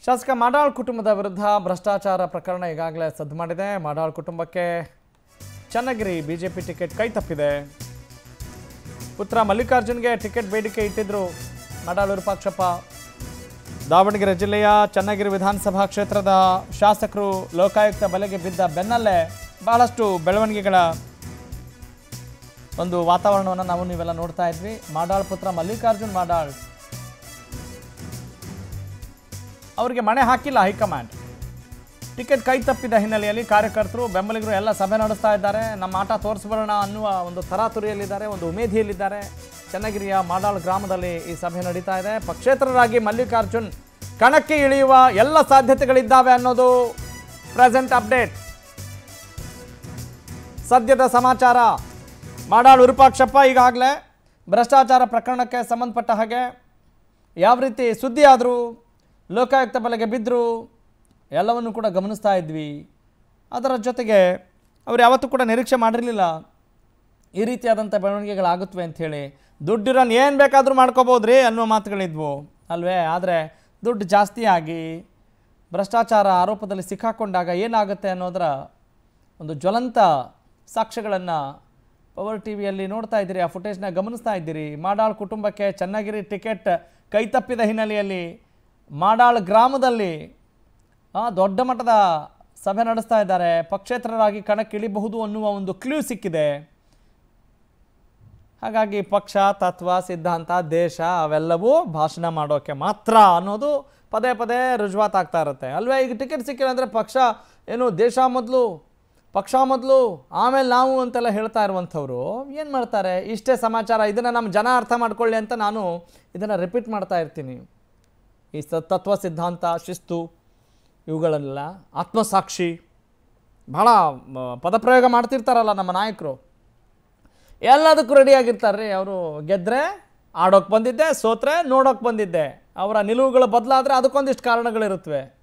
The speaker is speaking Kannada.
ಶಾಸಕ ಮಾಡಾಳ್ ಕುಟುಂಬದ ವಿರುದ್ಧ ಭ್ರಷ್ಟಾಚಾರ ಪ್ರಕರಣ ಈಗಾಗಲೇ ಸದ್ದು ಮಾಡಿದೆ ಮಾಡಾಳ್ ಕುಟುಂಬಕ್ಕೆ ಚನ್ನಗಿರಿ ಬಿಜೆಪಿ ಟಿಕೆಟ್ ಕೈ ತಪ್ಪಿದೆ ಪುತ್ರ ಮಲ್ಲಿಕಾರ್ಜುನ್ಗೆ ಟಿಕೆಟ್ ಬೇಡಿಕೆ ಇಟ್ಟಿದ್ರು ಮಾಡಾಳ್ ವಿರೂಪಾಕ್ಷಪ್ಪ ದಾವಣಗೆರೆ ಜಿಲ್ಲೆಯ ಚನ್ನಗಿರಿ ವಿಧಾನಸಭಾ ಕ್ಷೇತ್ರದ ಶಾಸಕರು ಲೋಕಾಯುಕ್ತ ಬಲೆಗೆ ಬಿದ್ದ ಬೆನ್ನಲ್ಲೇ ಬಹಳಷ್ಟು ಬೆಳವಣಿಗೆಗಳ ಒಂದು ವಾತಾವರಣವನ್ನು ನಾವು ನೀವೆಲ್ಲ ನೋಡ್ತಾ ಇದ್ವಿ ಮಾಡಾಳ್ ಪುತ್ರ ಮಲ್ಲಿಕಾರ್ಜುನ್ ಮಾಡಾಳ್ ಅವರಿಗೆ ಮಣೆ ಹಾಕಿಲ್ಲ ಹೈಕಮಾಂಡ್ ಟಿಕೆಟ್ ಕೈ ತಪ್ಪಿದ ಹಿನ್ನೆಲೆಯಲ್ಲಿ ಕಾರ್ಯಕರ್ತರು ಬೆಂಬಲಿಗರು ಎಲ್ಲ ಸಭೆ ನಡೆಸ್ತಾ ಇದ್ದಾರೆ ನಮ್ಮ ಆಟ ತೋರಿಸ್ಬರೋಣ ಅನ್ನುವ ಒಂದು ತರಾತುರಿಯಲ್ಲಿದ್ದಾರೆ ಒಂದು ಉಮೇದಿಯಲ್ಲಿದ್ದಾರೆ ಚನ್ನಗಿರಿಯ ಮಾಡಾಳ್ ಗ್ರಾಮದಲ್ಲಿ ಈ ಸಭೆ ನಡೀತಾ ಇದೆ ಪಕ್ಷೇತರರಾಗಿ ಮಲ್ಲಿಕಾರ್ಜುನ್ ಕಣಕ್ಕೆ ಇಳಿಯುವ ಎಲ್ಲ ಸಾಧ್ಯತೆಗಳಿದ್ದಾವೆ ಅನ್ನೋದು ಪ್ರೆಸೆಂಟ್ ಅಪ್ಡೇಟ್ ಸದ್ಯದ ಸಮಾಚಾರ ಮಾಡಾಳ್ ವಿರೂಪಾಕ್ಷಪ್ಪ ಈಗಾಗಲೇ ಭ್ರಷ್ಟಾಚಾರ ಪ್ರಕರಣಕ್ಕೆ ಸಂಬಂಧಪಟ್ಟ ಹಾಗೆ ಯಾವ ರೀತಿ ಸುದ್ದಿ ಆದರೂ ಲೋಕಾಯುಕ್ತ ಬಲೆಗೆ ಬಿದ್ದರು ಎಲ್ಲವನ್ನು ಕೂಡ ಗಮನಿಸ್ತಾ ಇದ್ವಿ ಅದರ ಜೊತೆಗೆ ಅವ್ರು ಯಾವತ್ತೂ ಕೂಡ ನಿರೀಕ್ಷೆ ಮಾಡಿರಲಿಲ್ಲ ಈ ರೀತಿಯಾದಂಥ ಬೆಳವಣಿಗೆಗಳಾಗುತ್ತವೆ ಅಂಥೇಳಿ ದುಡ್ಡಿರೋನು ಏನು ಬೇಕಾದರೂ ಮಾಡ್ಕೋಬೋದ್ರಿ ಅನ್ನೋ ಮಾತುಗಳಿದ್ವು ಅಲ್ವೇ ಆದರೆ ದುಡ್ಡು ಜಾಸ್ತಿ ಆಗಿ ಭ್ರಷ್ಟಾಚಾರ ಆರೋಪದಲ್ಲಿ ಸಿಕ್ಕಾಕೊಂಡಾಗ ಏನಾಗುತ್ತೆ ಅನ್ನೋದರ ಒಂದು ಜ್ವಲಂತ ಸಾಕ್ಷ್ಯಗಳನ್ನು ಪವರ್ ಟಿ ವಿಯಲ್ಲಿ ನೋಡ್ತಾ ಇದ್ದೀರಿ ಆ ಫುಟೇಜ್ನ ಗಮನಿಸ್ತಾ ಇದ್ದೀರಿ ಮಾಡಾಳ್ ಕುಟುಂಬಕ್ಕೆ ಚನ್ನಗಿರಿ ಟಿಕೆಟ್ ಕೈತಪ್ಪಿದ ಹಿನ್ನೆಲೆಯಲ್ಲಿ ಮಾಡಾಳ್ ಗ್ರಾಮದಲ್ಲಿ ಆ, ದೊಡ್ಡ ಮಟ್ಟದ ಸಭೆ ನಡೆಸ್ತಾ ಇದ್ದಾರೆ ಪಕ್ಷೇತರರಾಗಿ ಕಣಕ್ಕಿಳಿಬಹುದು ಅನ್ನುವ ಒಂದು ಕ್ಲೂ ಸಿಕ್ಕಿದೆ ಹಾಗಾಗಿ ಪಕ್ಷ ತತ್ವ ಸಿದ್ಧಾಂತ ದೇಶ ಅವೆಲ್ಲವೂ ಭಾಷಣ ಮಾಡೋಕ್ಕೆ ಮಾತ್ರ ಅನ್ನೋದು ಪದೇ ಪದೇ ರುಜುವಾತಾಗ್ತಾ ಇರುತ್ತೆ ಅಲ್ವೇ ಈಗ ಟಿಕೆಟ್ ಸಿಕ್ಕಿಲ್ಲ ಅಂದರೆ ಪಕ್ಷ ಏನು ದೇಶ ಮೊದಲು ಪಕ್ಷ ಮೊದಲು ಆಮೇಲೆ ನಾವು ಅಂತೆಲ್ಲ ಹೇಳ್ತಾ ಇರುವಂಥವ್ರು ಏನು ಮಾಡ್ತಾರೆ ಇಷ್ಟೇ ಸಮಾಚಾರ ಇದನ್ನು ನಮ್ಮ ಜನ ಅರ್ಥ ಮಾಡ್ಕೊಳ್ಳಿ ಅಂತ ನಾನು ಇದನ್ನು ರಿಪೀಟ್ ಮಾಡ್ತಾ ಇರ್ತೀನಿ ಈ ಸ ತತ್ವ ಸಿದ್ಧಾಂತ ಶಿಸ್ತು ಇವುಗಳೆಲ್ಲ ಆತ್ಮಸಾಕ್ಷಿ ಭಾಳ ಮ, ಪದಪ್ರಯೋಗ ಮಾಡ್ತಿರ್ತಾರಲ್ಲ ನಮ್ಮ ನಾಯಕರು ಎಲ್ಲದಕ್ಕೂ ರೆಡಿಯಾಗಿರ್ತಾರೆ ರೀ ಅವರು ಗೆದ್ದರೆ ಆಡೋಕೆ ಬಂದಿದ್ದೆ ಸೋತ್ರೆ ನೋಡೋಕೆ ಬಂದಿದ್ದೆ ಅವರ ನಿಲುವುಗಳು ಬದಲಾದರೆ ಅದಕ್ಕೊಂದಿಷ್ಟು ಕಾರಣಗಳಿರುತ್ತವೆ